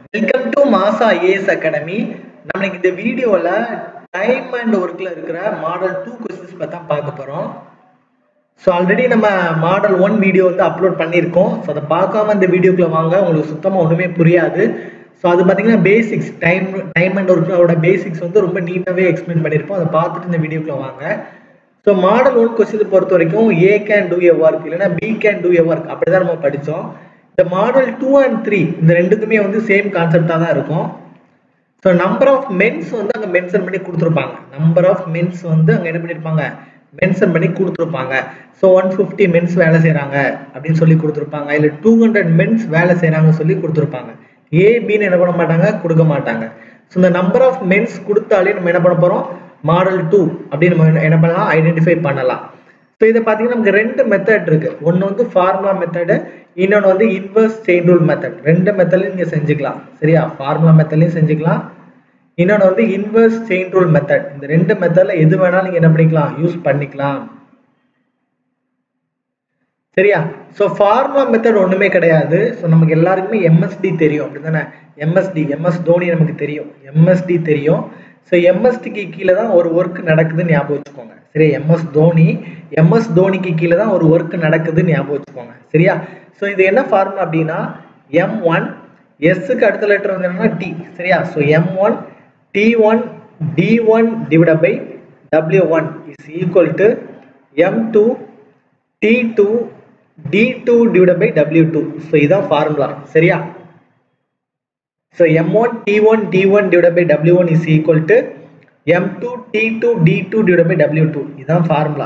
welcome to மாசா AS academy நம்ம இந்த வீடியோவில் டைம் அண்ட் ஒர்க்கில் இருக்கிற மாடல் டூ கொஸ்டின்ஸ் பற்றி தான் பார்க்க போகிறோம் ஸோ ஆல்ரெடி நம்ம மாடல் ஒன் வீடியோ வந்து அப்லோட் பண்ணியிருக்கோம் ஸோ அதை பார்க்காம இந்த வீடியோக்குள்ள வாங்க உங்களுக்கு சுத்தமாக ஒன்றுமே புரியாது ஸோ அது பார்த்தீங்கன்னா பேசிக்ஸ் டைம் டைம் அண்ட் ஒர்க்கோட பேசிக்ஸ் வந்து ரொம்ப நீட்டாகவே எக்ஸ்பிளைன் பண்ணியிருப்போம் அதை பார்த்துட்டு இந்த வீடியோக்குள்ள வாங்க ஸோ மாடல் ஒன் கொஸ்டின் பொறுத்த வரைக்கும் A can do a work இல்லைன்னா B can do a work அப்படி தான் நம்ம படித்தோம் இந்த மாடல் டூ அண்ட் த்ரீ இந்த ரெண்டுக்குமே வந்து சேம் கான்செப்டாக தான் இருக்கும் ஸோ நம்பர் ஆஃப் மென்ஸ் வந்து அங்கே மென்ஷன் பண்ணி கொடுத்துருப்பாங்க நம்பர் ஆஃப் மென்ஸ் வந்து அங்கே என்ன பண்ணியிருப்பாங்க மென்ஷன் பண்ணி கொடுத்துருப்பாங்க ஸோ ஒன் ஃபிஃப்டி மென்ஸ் வேலை செய்கிறாங்க அப்படின்னு சொல்லி கொடுத்துருப்பாங்க இல்லை டூ ஹண்ட்ரட் மென்ஸ் வேலை செய்கிறாங்கன்னு சொல்லி கொடுத்துருப்பாங்க ஏபின்னு என்ன பண்ண மாட்டாங்க கொடுக்க மாட்டாங்க ஸோ இந்த நம்பர் ஆஃப் மென்ஸ் கொடுத்தாலே நம்ம என்ன பண்ண போகிறோம் மாடல் டூ அப்படின்னு நம்ம என்ன பண்ணலாம் ஐடென்டிஃபை பண்ணலாம் ஸோ இதை பார்த்தீங்கன்னா நமக்கு ரெண்டு மெத்தட் இருக்கு ஒன்று வந்து ஃபார்முலா மெத்தடு இன்னொன்று வந்து இன்வர்ஸ் செயின் ரூல் மெத்தட் ரெண்டு மெத்தட்லையும் நீங்கள் செஞ்சுக்கலாம் சரியா ஃபார்முலா மெத்தட்லையும் செஞ்சுக்கலாம் இன்னொன்று வந்து இன்வர்ஸ் செயின் ரூல் மெத்தட் இந்த ரெண்டு மெத்தடில் எது வேணாலும் நீங்கள் என்ன பண்ணிக்கலாம் யூஸ் பண்ணிக்கலாம் சரியா ஸோ ஃபார்முலா மெத்தட் ஒன்றுமே கிடையாது ஸோ நமக்கு எல்லாருக்குமே எம்எஸ்டி தெரியும் அப்படி தானே எம்எஸ்டி எம்எஸ் தோனி நமக்கு தெரியும் எம்எஸ்டி தெரியும் ஸோ எம்எஸ்டிக்கு கீழே தான் ஒரு ஒர்க் நடக்குதுன்னு ஞாபகம் வச்சுக்கோங்க சரியா எம்எஸ் தோனி எம்எஸ் தோனிக்கு கீழே தான் ஒரு ஒர்க் நடக்குதுன்னு ஞாபகம் வச்சுக்கோங்க சரியா ஸோ இது என்ன ஃபார்முலா அப்படின்னா எம் ஒன் எஸ்ஸுக்கு அடுத்த லெட்டர் வந்து என்னன்னா டி சரியா so M one D one D one divide by W one is equal to M two D two D two divide by W two so இதான் formula சரியா so M one D one D one divide by W one is equal to M two D two D two divide by W two இதுதான் formula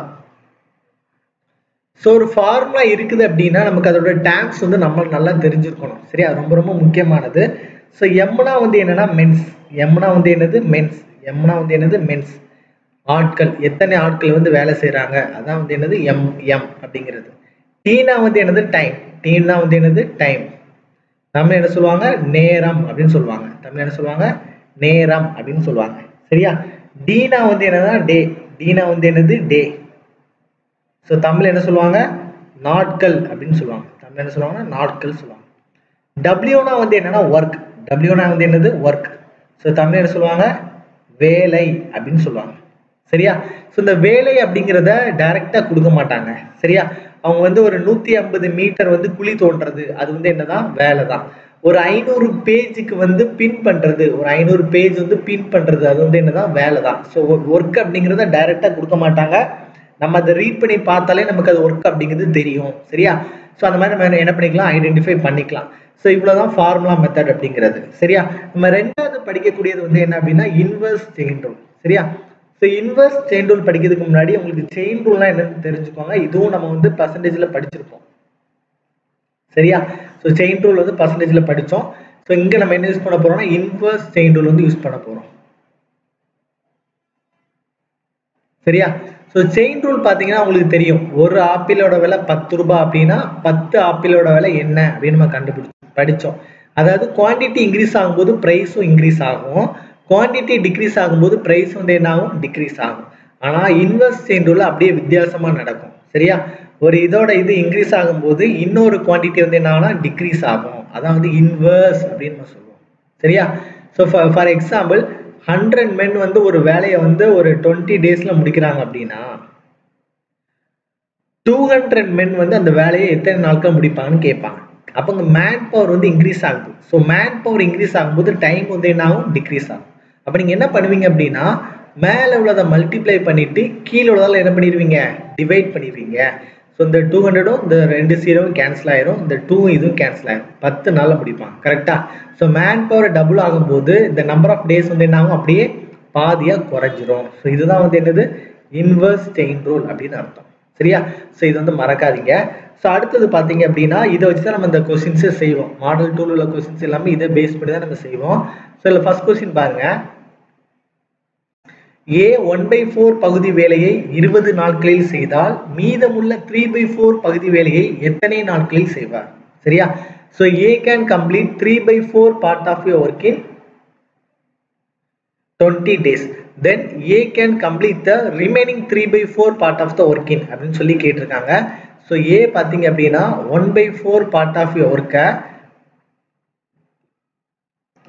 so ஒரு formula இருக்குது அப்படின்னா நமக்கு அதோட டேம்ஸ் வந்து நம்ம நல்லா தெரிஞ்சிருக்கணும் சரியா ரொம்ப ரொம்ப முக்கியமானது ஸோ எம்னா வந்து என்னன்னா மென்ஸ் எம்னா வந்து என்னது மென்ஸ் எம்னா வந்து என்னது மென்ஸ் ஆட்கள் எத்தனை ஆட்கள் வந்து வேலை செய்கிறாங்க அதான் வந்து என்னது எம் எம் அப்படிங்கிறது டீனா வந்து என்னது டைம் டீனா வந்து என்னது டைம் தமிழ் என்ன சொல்லுவாங்க நேரம் அப்படின்னு சொல்லுவாங்க தமிழ் என்ன சொல்லுவாங்க நேரம் அப்படின்னு சொல்லுவாங்க சரியா டீனா வந்து என்னன்னா டே டீனா வந்து என்னது டே ஸோ தமிழ் என்ன சொல்லுவாங்க நாட்கள் அப்படின்னு சொல்லுவாங்க தமிழ் என்ன சொல்லுவாங்கன்னா நாட்கள் சொல்லுவாங்க டபிள்யூனா வந்து என்னன்னா ஒர்க் டபிள்யூனா வந்து என்னது ஒர்க் ஸோ தமிழ் என்ன சொல்லுவாங்க வேலை அப்படின்னு சொல்லுவாங்க சரியா ஸோ இந்த வேலை அப்படிங்கிறத டைரக்டாக கொடுக்க மாட்டாங்க சரியா அவங்க வந்து ஒரு நூற்றி ஐம்பது மீட்டர் வந்து குழி தோன்றது அது வந்து என்னதான் வேலை தான் ஒரு ஐநூறு பேஜுக்கு வந்து பின் பண்ணுறது ஒரு ஐநூறு பேஜ் வந்து பின் பண்ணுறது அது வந்து என்னதான் வேலை தான் ஸோ ஒர்க் அப்படிங்கிறத டைரெக்டாக கொடுக்க மாட்டாங்க நம்ம அதை ரீட் பண்ணி பார்த்தாலே நமக்கு அது ஒர்க் அப்படிங்கிறது தெரியும் சரியா ஸோ அந்த மாதிரி நம்ம என்ன பண்ணிக்கலாம் ஐடென்டிஃபை பண்ணிக்கலாம் ஸோ இவ்வளோதான் ஃபார்முலா மெத்தட் அப்படிங்கிறது சரியா நம்ம ரெண்டாவது படிக்கக்கூடியது வந்து என்ன அப்படின்னா இன்வர்ஸ் செயின் ரூல் சரியா ஸோ இன்வர்ஸ் செயின் ரூல் படிக்கிறதுக்கு முன்னாடி உங்களுக்கு செயின் ரூல்னா என்னன்னு தெரிஞ்சுக்கோங்க இதுவும் நம்ம வந்து பர்சன்டேஜில் படிச்சிருப்போம் சரியா ஸோ செயின் ரூல் வந்து பர்சன்டேஜில் படித்தோம் ஸோ இங்கே நம்ம என்ன யூஸ் பண்ண போகிறோம்னா இன்வர்ஸ் செயின் ரூல் வந்து யூஸ் பண்ண போகிறோம் சரியா ஸோ செயின் ரூல் பார்த்தீங்கன்னா உங்களுக்கு தெரியும் ஒரு ஆப்பிளோட விலை பத்து ரூபாய் அப்படின்னா பத்து ஆப்பிளோட விலை என்ன அப்படின்னு நம்ம கண்டுபிடிச்சோம் படித்தோம் அதாவது குவான்டிட்டி இன்க்ரீஸ் ஆகும்போது ப்ரைஸும் இன்க்ரீஸ் ஆகும் குவான்டிட்டி டிக்ரீஸ் ஆகும்போது ப்ரைஸ் வந்து என்ன ஆகும் டிக்ரீஸ் ஆகும் ஆனால் இன்வெஸ்ட் செயின் ரூல் அப்படியே வித்தியாசமாக நடக்கும் சரியா ஒரு இதோட இது இன்க்ரீஸ் ஆகும்போது இன்னொரு குவான்டிட்டி வந்து என்ன ஆகும்னா டிக்ரீஸ் ஆகும் அதான் வந்து இன்வர்ஸ் அப்படின்னு நம்ம சொல்லுவோம் சரியா so for example hundred men வந்து ஒரு வேலையை வந்து ஒரு டுவெண்ட்டி டேஸில் முடிக்கிறாங்க அப்படின்னா டூ ஹண்ட்ரட் மென் வந்து அந்த வேலையை எத்தனை நாட்கள் முடிப்பாங்கன்னு கேட்பாங்க அப்போ இங்கே மேன் பவர் வந்து இன்க்ரீஸ் ஆகுது ஸோ மேன் பவர் இன்க்ரீஸ் ஆகும்போது டைம் வந்து என்ன ஆகும் டிக்ரீஸ் ஆகும் அப்போ நீங்கள் என்ன பண்ணுவீங்க அப்படின்னா மேலே உள்ளதை மல்டிப்ளை பண்ணிட்டு கீழே உள்ளதால் என்ன பண்ணிடுவீங்க டிவைட் பண்ணிடுவீங்க ஸோ இந்த டூ ஹண்ட்ரடும் இந்த ரெண்டு ஜீரோவும் கேன்சல் ஆயிரும் இந்த டூ இதுவும் கேன்சல் ஆயிரும் பத்து நாளில் முடிப்பாங்க கரெக்டாக ஸோ மேன் பவர் டபுள் ஆகும்போது இந்த நம்பர் ஆஃப் டேஸ் வந்து என்ன ஆகும் அப்படியே பாதியாக குறைஞ்சிரும் ஸோ இதுதான் வந்து என்னது இன்வர்ஸ் செயின் ரூல் அப்படின்னு அர்த்தம் சரியா ஸோ இது வந்து மறக்காதீங்க ஸோ அடுத்தது பார்த்தீங்க அப்படின்னா இதை வச்சு தான் நம்ம இந்த கொஸ்டின்ஸே செய்வோம் மாடல் டூல் உள்ள கொஸ்டின்ஸ் எல்லாமே இதை பேஸ் பண்ணி தான் நம்ம செய்வோம் ஸோ இதில் ஃபர்ஸ்ட் கொஸ்டின் பாருங்க ஏ ஒன் பை ஃபோர் பகுதி வேலையை இருபது நாட்களில் செய்தால் மீதமுள்ள த்ரீ பை ஃபோர் பகுதி வேலையை எத்தனை நாட்களில் செய்வார் சரியா so A can complete three by four part of your work in twenty days then A can complete the remaining three by four part of the work in அப்படின்னு சொல்லி கேட்டிருக்காங்க so ஏ பார்த்தீங்க அப்படின்னா one by four part of your ஒர்க்கை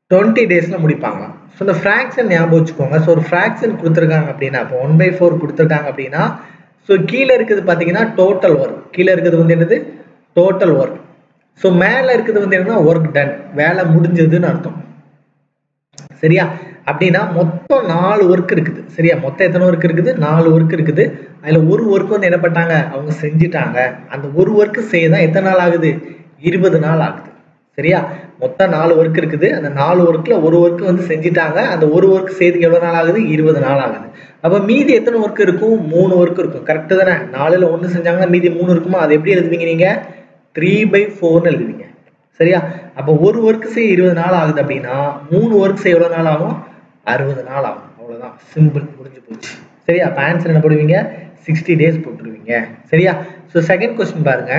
twenty டேஸில் முடிப்பாங்களாம் so இந்த ஃப்ராக்ஷன் ஞாபகம் வச்சுக்கோங்க ஸோ ஒரு ஃப்ராக்ஷன் கொடுத்துருக்காங்க அப்படின்னா இப்போ ஒன் பை ஃபோர் கொடுத்துருக்காங்க அப்படின்னா ஸோ கீழே இருக்குது பார்த்தீங்கன்னா டோட்டல் ஒர்க் கீழே இருக்கிறது வந்து என்னது டோட்டல் ஒர்க் ஸோ மேலே இருக்கிறது வந்து என்னன்னா ஒர்க் டன் வேலை முடிஞ்சதுன்னு அர்த்தம் சரியா அப்படின்னா மொத்தம் நாலு ஒர்க் இருக்குது சரியா மொத்தம் எத்தனை ஒர்க் இருக்குது நாலு ஒர்க் இருக்குது அதில் ஒரு ஒர்க் வந்து என்ன பண்ணிட்டாங்க அவங்க செஞ்சுட்டாங்க அந்த ஒரு ஒர்க்கு செய்ய தான் எத்தனை நாள் ஆகுது இருபது நாள் ஆகுது சரியா மொத்தம் நாலு ஒர்க் இருக்குது அந்த நாலு ஒர்க்கில் ஒரு ஒர்க் வந்து செஞ்சுட்டாங்க அந்த ஒரு ஒர்க் செய்யறதுக்கு எவ்வளோ நாள் ஆகுது இருபது நாள் ஆகுது அப்போ மீதி எத்தனை ஒர்க் இருக்கும் மூணு ஒர்க் இருக்கும் கரெக்டு தானே நாலில் ஒன்று செஞ்சாங்கன்னா மீதி மூணு இருக்குமா அது எப்படி எழுதுவீங்க நீங்கள் த்ரீ பை ஃபோர்னு எழுதுவீங்க சரியா அப்போ ஒரு ஒர்க் செய்ய இருபது நாள் ஆகுது அப்படின்னா மூணு ஒர்க் செய்ய எவ்வளோ நாள் ஆகும் அறுபது நாள் ஆகும் அவ்வளோதான் சிம்பிள் முடிஞ்சு போச்சு சரியா அப்போ ஆன்சர் என்ன போடுவீங்க சிக்ஸ்டி டேஸ் போட்டுருவீங்க சரியா ஸோ செகண்ட் கொஸ்டின் பாருங்க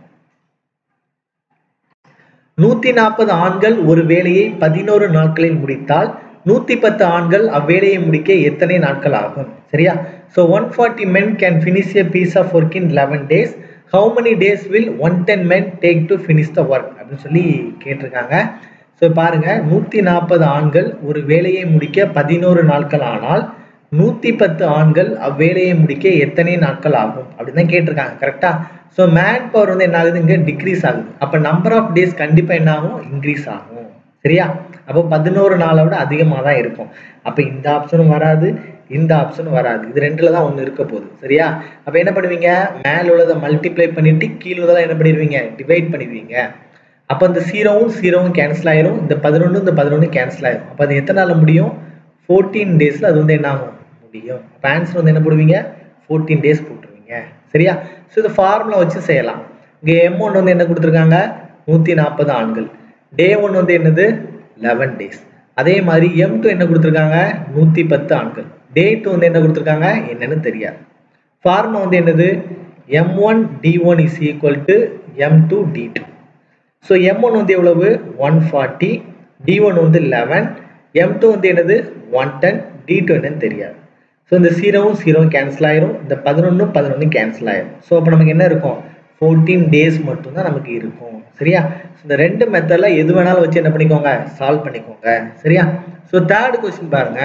நூத்தி நாற்பது ஆண்கள் ஒரு வேலையை பதினோரு நாட்களில் முடித்தால் நூத்தி பத்து ஆண்கள் அவ்வேலையை முடிக்க எத்தனை நாட்கள் ஆகும் சரியா so one forty men can finish a piece of work in eleven days how many days will one ten men take to finish the work அப்படின்னு சொல்லி கேட்டிருக்காங்க ஸோ பாருங்க நூத்தி நாற்பது ஆண்கள் ஒரு வேலையை முடிக்க பதினோரு நாட்கள் ஆனால் நூத்தி பத்து ஆண்கள் அவ்வேலையை முடிக்க எத்தனை நாட்கள் ஆகும் அப்படின்னு தான் கேட்டிருக்காங்க கரெக்டா ஸோ மேன் பவர் வந்து என்ன ஆகுது இங்கே டிக்ரீஸ் ஆகுது அப்போ நம்பர் ஆஃப் டேஸ் கண்டிப்பாக என்ன ஆகும் இன்க்ரீஸ் ஆகும் சரியா அப்போ பதினோரு நாளை விட அதிகமாக தான் இருக்கும் அப்போ இந்த ஆப்ஷனும் வராது இந்த ஆப்ஷனும் வராது இது ரெண்டுல தான் ஒன்று இருக்க போகுது சரியா அப்போ என்ன பண்ணுவீங்க மேல உள்ளதை மல்டிப்ளை பண்ணிட்டு கீழே உள்ளதெல்லாம் என்ன பண்ணிடுவீங்க டிவைட் பண்ணிடுவீங்க அப்போ இந்த சீரோவும் சீரோவும் கேன்சல் ஆயிரும் இந்த பதினொன்று இந்த பதினொன்று கேன்சல் ஆயிரும் அப்போ அது எத்தனை நாள் முடியும் ஃபோர்டீன் டேஸில் அது வந்து என்ன ஆகும் முடியும் அப்போ ஆன்சர் வந்து என்ன போடுவீங்க ஃபோர்டீன் டேஸ் போட்டுருவீங்க சரியா ஸோ இந்த ஃபார்முலா வச்சு செய்யலாம் இங்கே எம் ஒன் வந்து என்ன கொடுத்துருக்காங்க நூற்றி நாற்பது ஆண்கள் டே ஒன் வந்து என்னது லெவன் டேஸ் அதே மாதிரி எம் டூ என்ன கொடுத்துருக்காங்க நூற்றி பத்து ஆண்கள் டே டூ வந்து என்ன கொடுத்துருக்காங்க என்னன்னு தெரியாது ஃபார்முலா வந்து என்னது M one D one is equal to M two D two so M one வந்து எவ்வளவு ஒன் ஃபார்ட்டி டி ஒன் வந்து லெவன் எம் டூ வந்து என்னது ஒன் டென் டி டூ என்னன்னு தெரியாது ஸோ இந்த ஜீரோவும் ஜீரோவும் கேன்சல் ஆயிரும் இந்த பதினொன்றும் பதினொன்றும் கேன்சல் ஆயிரும் ஸோ அப்போ நமக்கு என்ன இருக்கும் ஃபோர்டீன் டேஸ் மட்டும்தான் நமக்கு இருக்கும் சரியா இந்த ரெண்டு மெத்தடில் எது வேணாலும் வச்சு என்ன பண்ணிக்கோங்க சால்வ் பண்ணிக்கோங்க சரியா ஸோ தேர்ட் கொஸ்டின் பாருங்க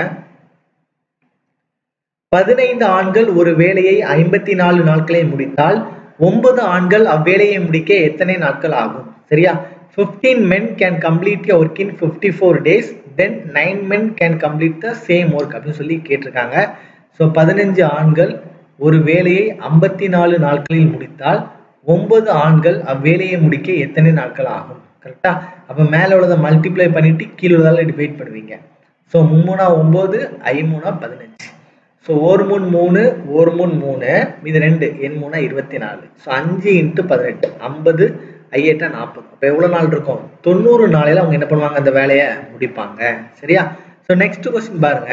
பதினைந்து ஆண்கள் ஒரு வேலையை ஐம்பத்தி நாலு நாட்களில் முடித்தால் ஒன்பது ஆண்கள் அவ்வேலையை முடிக்க எத்தனை நாட்கள் ஆகும் சரியா fifteen men can complete your work in fifty four days then nine men can complete the same work அப்படின்னு சொல்லி கேட்டிருக்காங்க ஸோ பதினஞ்சு ஆண்கள் ஒரு வேலையை ஐம்பத்தி நாலு நாட்களில் முடித்தால் ஒன்பது ஆண்கள் அவ்வேலையை முடிக்க எத்தனை நாட்கள் ஆகும் கரெக்டா அப்போ மேலே உள்ளதை மல்டிப்ளை பண்ணிட்டு கீழே உள்ளதால டிவைட் பண்ணுவீங்க ஸோ மும்மூணா ஒம்பது ஐமூணா பதினஞ்சு ஸோ ஒரு மூணு மூணு ஒரு மூணு மூணு இது ரெண்டு எண் மூணா இருபத்தி நாலு ஸோ அஞ்சு இன்ட்டு பதினெட்டு ஐம்பது ஐயெட்டா நாற்பது அப்போ எவ்வளோ நாள் இருக்கும் தொண்ணூறு நாளையில் அவங்க என்ன பண்ணுவாங்க அந்த வேலையை முடிப்பாங்க சரியா ஸோ நெக்ஸ்ட் கொஸ்டின் பாருங்க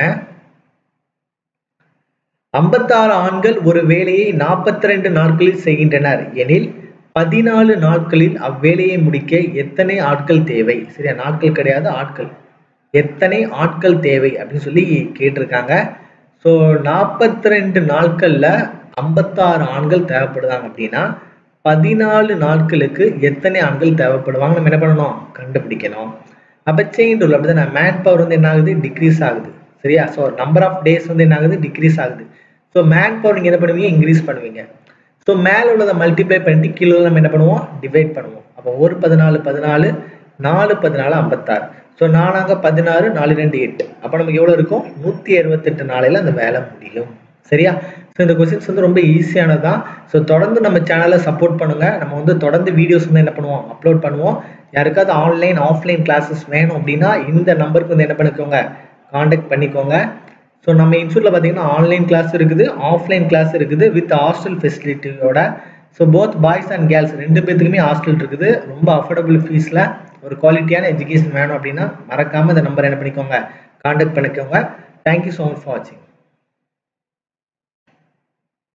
ஐம்பத்தாறு ஆண்கள் ஒரு வேலையை நாற்பத்தி ரெண்டு நாட்களில் செய்கின்றனர் எனில் பதினாலு நாட்களில் அவ்வேலையை முடிக்க எத்தனை ஆட்கள் தேவை சரியா நாட்கள் கிடையாது ஆட்கள் எத்தனை ஆட்கள் தேவை அப்படின்னு சொல்லி கேட்டிருக்காங்க ஸோ நாற்பத்தி ரெண்டு நாட்களில் ஐம்பத்தாறு ஆண்கள் தேவைப்படுதாங்க அப்படின்னா பதினாலு நாட்களுக்கு எத்தனை ஆண்கள் தேவைப்படுவாங்க நம்ம என்ன பண்ணணும் கண்டுபிடிக்கணும் அப்போ செயின் ரூல் அப்படி தான் மேன் பவர் வந்து என்ன ஆகுது டிக்ரீஸ் ஆகுது சரியா ஸோ நம்பர் ஆஃப் டேஸ் வந்து என்ன ஆகுது டிக்ரீஸ் ஆகுது ஸோ மேன் பவர் நீங்கள் என்ன பண்ணுவீங்க இன்க்ரீஸ் பண்ணுவீங்க ஸோ மேலே உள்ளதை மல்டிப்ளை பண்ணிட்டு கீழே நம்ம என்ன பண்ணுவோம் டிவைட் பண்ணுவோம் அப்போ ஒரு பதினாலு பதினாலு நாலு பதினாலு ஐம்பத்தாறு ஸோ நாலாங்க பதினாறு நாலு ரெண்டு எட்டு அப்போ நமக்கு எவ்வளோ இருக்கும் நூற்றி அறுபத்தெட்டு நாளையில் அந்த வேலை முடியும் சரியா ஸோ இந்த கொஸ்டின்ஸ் வந்து ரொம்ப ஈஸியானது தான் ஸோ தொடர்ந்து நம்ம சேனலை சப்போர்ட் பண்ணுங்கள் நம்ம வந்து தொடர்ந்து வீடியோஸ் வந்து என்ன பண்ணுவோம் அப்லோட் பண்ணுவோம் யாருக்காவது ஆன்லைன் ஆஃப்லைன் கிளாஸஸ் வேணும் அப்படின்னா இந்த நம்பருக்கு வந்து என்ன பண்ணிக்கோங்க காண்டாக்ட் பண்ணிக்கோங்க ஸோ நம்ம இன்ஸ்டியூட்டில் பார்த்தீங்கன்னா ஆன்லைன் கிளாஸ் இருக்குது ஆஃப்லைன் கிளாஸ் இருக்குது வித் ஹாஸ்டல் ஃபெசிலிட்டியோட so both boys and girls ரெண்டு பேத்துக்குமே ஹாஸ்டல் இருக்குது ரொம்ப அஃபோர்டபுள் ஃபீஸில் ஒரு குவாலிட்டியான எஜுகேஷன் வேணும் அப்படின்னா மறக்காமல் இந்த நம்பர் என்ன பண்ணிக்கோங்க காண்டாக்ட் பண்ணிக்கோங்க தேங்க்யூ ஸோ மச் ஃபார் வாட்சிங்